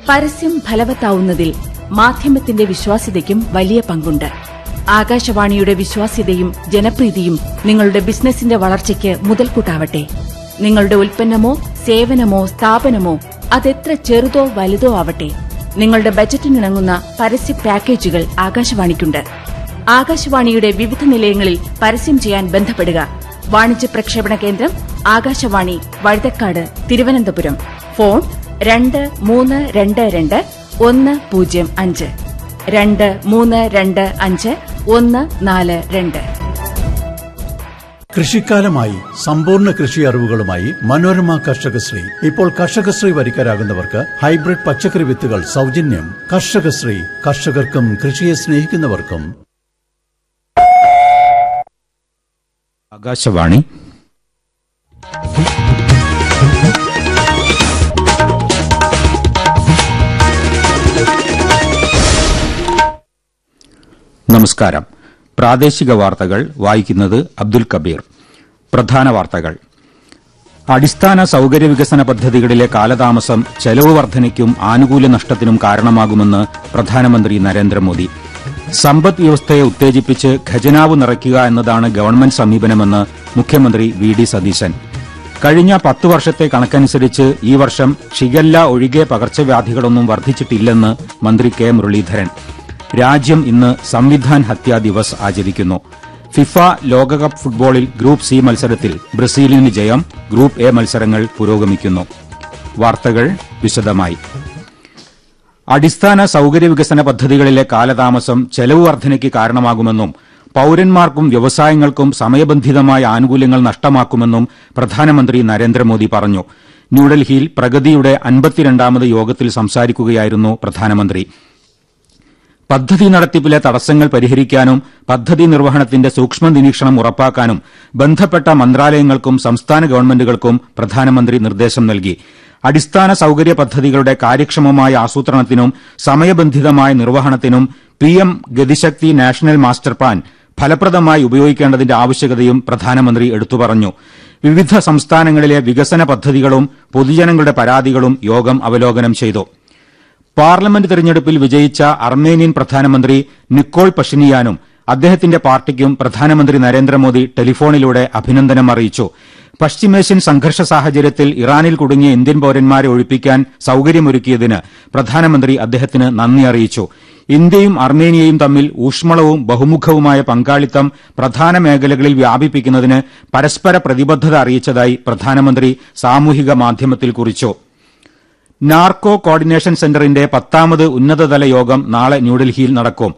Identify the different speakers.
Speaker 1: പരസ്യം ഫലവത്താവുന്നതിൽ മാധ്യമത്തിന്റെ വിശ്വാസ്യതയ്ക്കും വലിയ പങ്കുണ്ട് ആകാശവാണിയുടെ വിശ്വാസ്യതയും ജനപ്രീതിയും നിങ്ങളുടെ ബിസിനസിന്റെ വളർച്ചയ്ക്ക് മുതൽക്കൂട്ടാവട്ടെ നിങ്ങളുടെ ഉൽപ്പന്നമോ സേവനമോ സ്ഥാപനമോ അതെത്ര ചെറുതോ വലുതോ ആവട്ടെ നിങ്ങളുടെ ബജറ്റിനിണങ്ങുന്ന പരസ്യ പാക്കേജുകൾ ആകാശവാണിക്കുണ്ട് ആകാശവാണിയുടെ വിവിധ നിലയങ്ങളിൽ പരസ്യം ചെയ്യാൻ ബന്ധപ്പെടുക വാണിജ്യ പ്രക്ഷേപണ കേന്ദ്രം ആകാശവാണി വഴുതക്കാട് തിരുവനന്തപുരം ഫോൺ രണ്ട് മൂന്ന് രണ്ട് രണ്ട് ഒന്ന് പൂജ്യം അഞ്ച് രണ്ട് മൂന്ന് രണ്ട് അഞ്ച് ഒന്ന് നാല് രണ്ട്
Speaker 2: കൃഷിക്കാലമായി സമ്പൂർണ്ണ കൃഷി അറിവുകളുമായി മനോരമ കർഷകശ്രീ ഇപ്പോൾ കർഷകശ്രീ വരിക്കാരാകുന്നവർക്ക് ഹൈബ്രിഡ് പച്ചക്കറി വിത്തുകൾ സൗജന്യം കർഷകശ്രീ കർഷകർക്കും കൃഷിയെ സ്നേഹിക്കുന്നവർക്കും
Speaker 3: ആകാശവാണി നമസ്കാരം പ്രാദേശിക വാർത്തകൾ വായിക്കുന്നത് അബ്ദുൽ കബീർ പ്രധാന വാർത്തകൾ അടിസ്ഥാന സൌകര്യ വികസന പദ്ധതികളിലെ കാലതാമസം ചെലവ് വർധനയ്ക്കും ആനുകൂല്യ നഷ്ടത്തിനും കാരണമാകുമെന്ന് പ്രധാനമന്ത്രി നരേന്ദ്രമോദി സമ്പദ് വ്യവസ്ഥയെ ഉത്തേജിപ്പിച്ച് ഖജനാവ് നിറയ്ക്കുക എന്നതാണ് ഗവൺമെന്റ് സമീപനമെന്ന് മുഖ്യമന്ത്രി വി ഡി സതീശൻ കഴിഞ്ഞ പത്ത് വർഷത്തെ കണക്കനുസരിച്ച് ഈ വർഷം ഷിഗല്ല ഒഴികെ പകർച്ചവ്യാധികളൊന്നും വർദ്ധിച്ചിട്ടില്ലെന്ന് മന്ത്രി കെ മുരളീധരൻ രാജ്യം ഇന്ന് സംവിധാൻ ഹത്യാ ദിവസ് ആചരിക്കുന്നു ഫിഫ ലോകകപ്പ് ഫുട്ബോളിൽ ഗ്രൂപ്പ് സി മത്സരത്തിൽ ബ്രസീലിന് ജയം ഗ്രൂപ്പ് എ മത്സരങ്ങൾ പുരോഗമിക്കുന്നു വാർത്തകൾ വിശദമായി അടിസ്ഥാന സൌകര്യ വികസന പദ്ധതികളിലെ കാലതാമസം ചെലവ് വർധനയ്ക്ക് കാരണമാകുമെന്നും പൌരന്മാർക്കും വ്യവസായങ്ങൾക്കും സമയബന്ധിതമായ ആനുകൂല്യങ്ങൾ നഷ്ടമാക്കുമെന്നും പ്രധാനമന്ത്രി നരേന്ദ്രമോദി പറഞ്ഞു ന്യൂഡൽഹിയിൽ പ്രഗതിയുടെ അൻപത്തിരണ്ടാമത് യോഗത്തിൽ സംസാരിക്കുകയായിരുന്നു പ്രധാനമന്ത്രി പദ്ധതി നടത്തിപ്പിലെ തടസ്സങ്ങൾ പരിഹരിക്കാനും പദ്ധതി നിർവഹണത്തിന്റെ സൂക്ഷ്മ നിരീക്ഷണം ഉറപ്പാക്കാനും ബന്ധപ്പെട്ട മന്ത്രാലയങ്ങൾക്കും സംസ്ഥാന ഗവൺമെന്റുകൾക്കും പ്രധാനമന്ത്രി നിർദ്ദേശം നൽകി അടിസ്ഥാന സൌകര്യ പദ്ധതികളുടെ കാര്യക്ഷമമായ ആസൂത്രണത്തിനും സമയബന്ധിതമായ നിർവഹണത്തിനും PM GatiShakti national master plan ഫലപ്രദമായി ഉപയോഗിക്കേണ്ടതിന്റെ ആവശ്യകതയും പ്രധാനമന്ത്രി എടുത്തുപറഞ്ഞു വിവിധ സംസ്ഥാനങ്ങളിലെ വികസന പദ്ധതികളും പൊതുജനങ്ങളുടെ പരാതികളും യോഗം അവലോകനം ചെയ്തു പാർലമെന്റ് തെരഞ്ഞെടുപ്പിൽ വിജയിച്ച അർമേനിയൻ പ്രധാനമന്ത്രി നിക്കോൾ പഷിനിയാനും അദ്ദേഹത്തിന്റെ പാർട്ടിക്കും പ്രധാനമന്ത്രി നരേന്ദ്രമോദി ടെലിഫോണിലൂടെ അഭിനന്ദനം അറിയിച്ചു പശ്ചിമേഷ്യൻ സംഘർഷ സാഹചര്യത്തിൽ ഇറാനിൽ കുടുങ്ങിയ ഇന്ത്യൻ പൌരന്മാരെ ഒഴിപ്പിക്കാൻ സൌകര്യമൊരുക്കിയതിന് പ്രധാനമന്ത്രി അദ്ദേഹത്തിന് നന്ദി അറിയിച്ചു ഇന്ത്യയും അർമേനിയയും തമ്മിൽ ഊഷ്മളവും ബഹുമുഖവുമായ പങ്കാളിത്തം പ്രധാന മേഖലകളിൽ വ്യാപിപ്പിക്കുന്നതിന് പരസ്പര പ്രതിബദ്ധത അറിയിച്ചതായി പ്രധാനമന്ത്രി സാമൂഹിക മാധ്യമത്തിൽ കുറിച്ചു നാർക്കോ കോർഡിനേഷൻ സെന്ററിന്റെ പത്താമത് ഉന്നതതല യോഗം നാളെ ന്യൂഡൽഹിയിൽ നടക്കും